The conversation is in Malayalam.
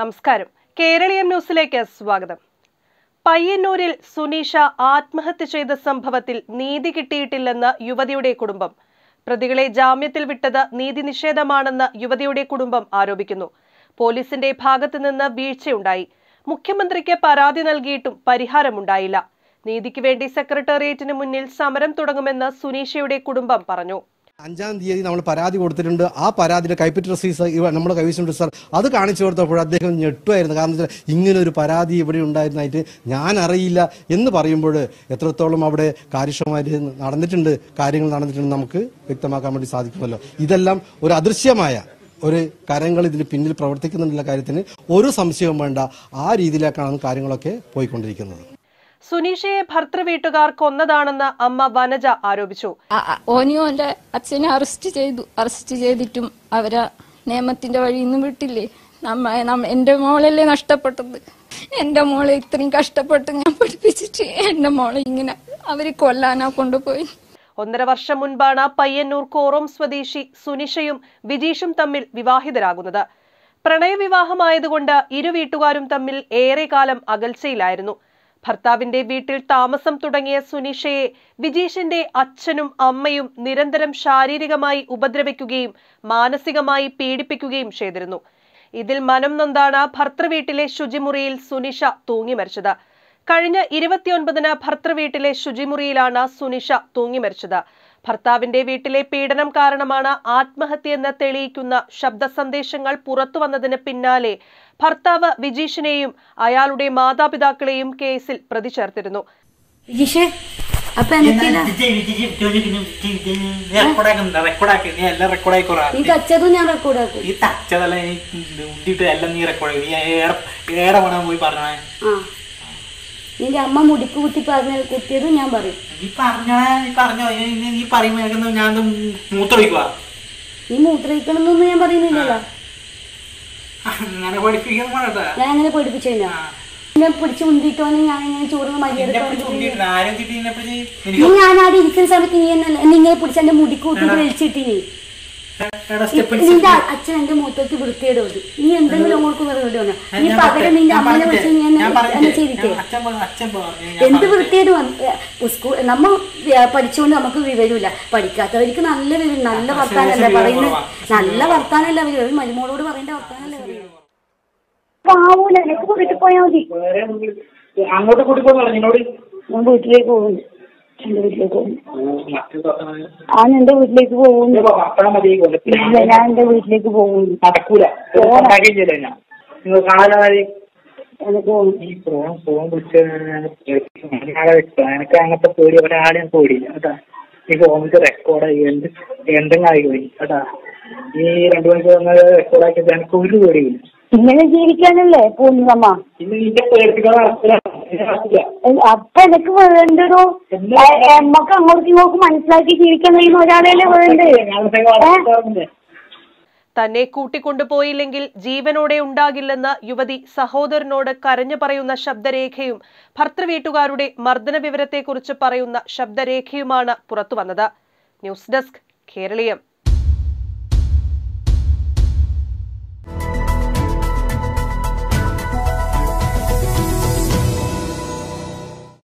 നമസ്കാരം കേരളീയം ന്യൂസിലേക്ക് സ്വാഗതം പയ്യന്നൂരിൽ സുനീഷ ആത്മഹത്യ ചെയ്ത സംഭവത്തിൽ നീതി കിട്ടിയിട്ടില്ലെന്ന് യുവതിയുടെ കുടുംബം പ്രതികളെ ജാമ്യത്തിൽ വിട്ടത് നീതി നിഷേധമാണെന്ന് യുവതിയുടെ കുടുംബം ആരോപിക്കുന്നു പോലീസിന്റെ ഭാഗത്തു നിന്ന് വീഴ്ചയുണ്ടായി മുഖ്യമന്ത്രിക്ക് പരാതി നൽകിയിട്ടും പരിഹാരമുണ്ടായില്ല നീതിക്ക് വേണ്ടി സെക്രട്ടേറിയറ്റിന് മുന്നിൽ സമരം തുടങ്ങുമെന്ന് സുനീഷയുടെ കുടുംബം പറഞ്ഞു അഞ്ചാം തീയതി നമ്മൾ പരാതി കൊടുത്തിട്ടുണ്ട് ആ പരാതിയുടെ കൈപ്പറ്റ് റസീസ് ഇവ നമ്മൾ കൈവശമുണ്ട് സാർ അത് കാണിച്ചു കൊടുത്തപ്പോൾ അദ്ദേഹം ഞെട്ടുമായിരുന്നു കാരണം വെച്ചാൽ ഇങ്ങനെ ഒരു പരാതി ഇവിടെ ഉണ്ടായിരുന്നായിട്ട് ഞാൻ അറിയില്ല എന്ന് പറയുമ്പോൾ എത്രത്തോളം അവിടെ കാര്യക്ഷമമായിട്ട് നടന്നിട്ടുണ്ട് കാര്യങ്ങൾ നടന്നിട്ടുണ്ട് നമുക്ക് വ്യക്തമാക്കാൻ വേണ്ടി സാധിക്കുമല്ലോ ഇതെല്ലാം ഒരു അദൃശ്യമായ ഒരു കരങ്ങൾ ഇതിന് പിന്നിൽ പ്രവർത്തിക്കുന്നുള്ള കാര്യത്തിന് ഒരു സംശയവും വേണ്ട ആ രീതിയിലേക്കാണ് കാര്യങ്ങളൊക്കെ പോയിക്കൊണ്ടിരിക്കുന്നത് സുനീഷയെ ഭർത്തൃ വീട്ടുകാർ കൊന്നതാണെന്ന് അമ്മ വനജ ആരോപിച്ചു ആ- ആ- ഓനിയും എന്റെ അച്ഛനെ അറസ്റ്റ് ചെയ്തു അറസ്റ്റ് ചെയ്തിട്ടും അവരെ നിയമത്തിന്റെ വഴിയിൽ നിന്ന് വിട്ടില്ലേ നമ്മ നമ്മ എന്റെ മോളല്ലേ നഷ്ടപ്പെട്ടത് എന്റെ മോളെ ഇത്രയും കഷ്ടപ്പെട്ട് ഞാൻ പഠിപ്പിച്ചിട്ട് എന്റെ മോളെ ഇങ്ങനെ അവര് കൊല്ലാനാ കൊണ്ടുപോയി ഒന്നര വർഷം മുൻപാണ് പയ്യന്നൂർ കോറോം സ്വദേശി സുനിഷയും വിജീഷും തമ്മിൽ വിവാഹിതരാകുന്നത് പ്രണയവിവാഹമായതുകൊണ്ട് ഇരു വീട്ടുകാരും തമ്മിൽ ഏറെക്കാലം അകൽച്ചയിലായിരുന്നു ഭർത്താവിന്റെ വീട്ടിൽ താമസം തുടങ്ങിയ സുനിഷയെ വിജീഷിന്റെ അച്ഛനും അമ്മയും നിരന്തരം ശാരീരികമായി ഉപദ്രവിക്കുകയും മാനസികമായി പീഡിപ്പിക്കുകയും ചെയ്തിരുന്നു ഇതിൽ മനം നൊന്താണ് ഭർത്തൃവീട്ടിലെ ശുചിമുറിയിൽ സുനിഷ തൂങ്ങി മരിച്ചത് കഴിഞ്ഞ ഇരുപത്തിയൊൻപതിന് ഭർത്തൃവീട്ടിലെ ശുചിമുറിയിലാണ് സുനിഷ തൂങ്ങി മരിച്ചത് ഭർത്താവിന്റെ വീട്ടിലെ പീഡനം കാരണമാണ് ആത്മഹത്യയെന്ന് തെളിയിക്കുന്ന ശബ്ദ സന്ദേശങ്ങൾ പുറത്തു വന്നതിന് പിന്നാലെ ഭർത്താവ് വിജീഷിനെയും അയാളുടെ മാതാപിതാക്കളെയും കേസിൽ പ്രതി ചേർത്തിരുന്നു ജിഷേ അപ്പൊ എനിക്കില്ല റെക്കോർഡാക്കി നീ എല്ലാം റെക്കോർഡായിക്കോളാ നീ തച്ചതും ഞാൻ റെക്കോർഡാക്കും ഈ തച്ചതല്ല നീ ഉണ്ടിട്ട് എല്ലാം നീ റെക്കോർഡ് നീ ഏടെ ഏടെ വേണം പോയി പറഞ്ഞേ ആ നിന്റെ അമ്മ മുടിക്ക് കുത്തി പറഞ്ഞ കുത്തിയതും ഞാൻ പറയും നീ പറഞ്ഞോ നീ പറഞ്ഞോ നീ- നീ പറയുമ്പോ എനിക്കെന്താ ഞാൻ മൂത്രമൊഴിക്കുക നീ മൂത്രയിക്കണമെന്നൊന്നും ഞാൻ പറയുന്നില്ലല്ലോ അങ്ങനെ പഠിപ്പിക്കണം വേണ്ടാ ഞാൻ അങ്ങനെ പഠിപ്പിച്ചു കഴിഞ്ഞാ എന്നെ പിടിച്ച് ഉന്തിട്ടോന്ന് ഞാൻ ഇങ്ങനെ ചോറുന്ന മര്യാദ എന്നെ പിടിച്ച് ഉന്തിയിട്ട് ആരും തിട്ടി എന്നെ പിടിച്ച് നീ എനിക്ക് ഞാൻ ആടെ ഇരിക്കുന്ന സമയത്ത് നീ എന്നെ എന്നെ ഇങ്ങനെ പിടിച്ച് എന്റെ മുടിക്ക് കുത്തിട്ട് വലിച്ചിട്ടിനി എടാ സ്റ്റെപ്പ് നിന്റെ അച്ഛൻ എന്റെ മുഖത്തേക്ക് വൃത്തിയിടും അത്. നീ എന്തെങ്കിലും അങ്ങോട്ട് വെറുതെ വന്നോ നീ ഞാൻ പകരം പറഞ്ഞില്ലേ? നിന്റെ ഞാൻ അമ്മനെ വിളിച്ച് നീ എന്നെ ഞാൻ പറഞ്ഞില്ലേ? എന്നെ ചെയ്തിട്ടേ ഞാൻ അച്ഛൻ പറ- അച്ഛൻ പറഞ്ഞു ഞാൻ എന്ത് പറഞ്ഞില്ലേ? വൃത്തിയായിട്ട് സ്കൂൾ നമ്മ ഏ, പഠിച്ചുകൊണ്ട് നമുക്ക് വിവരമില്ല പഠിക്കാത്തവർക്ക് നല്ല വിവരം നല്ല വർത്താനല്ലേ വിവരം പറയുന്നത് കുറവാ. നല്ല വർത്താനല്ല അവര് ഒരു മരുമോളോട് പറയേണ്ട വർത്താനല്ലേ പറയുന്നത് പാവൂല എനിക്ക് വീട്ടിൽ പോയാൽ മതി വേറെ ഒന്നും- അങ്ങോട്ട് കൂട്ടി പോകുന്നു നിന്നോട് ഞാൻ വീട്ടിലേക്ക് പോകുന്നു എന്റെ വീട്ടിലേക്ക് പോകുന്നു മറ്റു സാധനം ആ എന്റെ വീട്ടിലേക്ക് പോകുന്നു വർത്താനം മതി ഇല്ല ഞാൻ എന്റെ വീട്ടിലേക്ക് പോകുന്നു നടക്കൂല ഉണ്ടാക്കുകയും ചെയ്യില്ല ഞാൻ നിങ്ങൾ കാണാതെ എനിക്ക് പോകുന്നു ഈ ഫോൺ ഫോൺ വിളിച്ച് ഞാനാകെ വെക്കുക എനിക്ക് അങ്ങനത്തെ പേടി ഒരാളെയും പേടിയില്ല കേട്ടാ ഈ ഫോൺ വിളിച്ച് റെക്കോർഡ് എന്ത് എന്തെങ്കിലും ആയിക്കോയി കേട്ടാ ഈ രണ്ടു മണിക്ക് വന്നത് റെക്കോർഡ് ആക്കിയത് എനിക്ക് ഒരു പേടിയില്ല ഇങ്ങനെ ജീവിക്കാനല്ലേ പോകുന്നമ്മ ഇന്ന് നിന്റെ പേടിപ്പിക്കാൻ നടക്കില്ല അപ്പൊ എനിക്ക് വേണ്ടൊരു നമ്മക്ക് അങ്ങോട്ട് ഇങ്ങോട്ട് മനസ്സിലാക്കി ജീവിക്കാൻ കഴിയുന്ന ഒരാളെയല്ലേ വേണ്ടത് തന്നെ കൂട്ടിക്കൊണ്ടുപോയില്ലെങ്കിൽ ജീവനോടെ ഉണ്ടാകില്ലെന്ന് യുവതി സഹോദരനോട് കരഞ്ഞു പറയുന്ന ശബ്ദരേഖയും ഭർത്തൃവീട്ടുകാരുടെ മർദ്ദന വിവരത്തെക്കുറിച്ച് പറയുന്ന ശബ്ദരേഖയുമാണ് പുറത്തുവന്നത് ന്യൂസ് ഡെസ്ക് കേരളീയം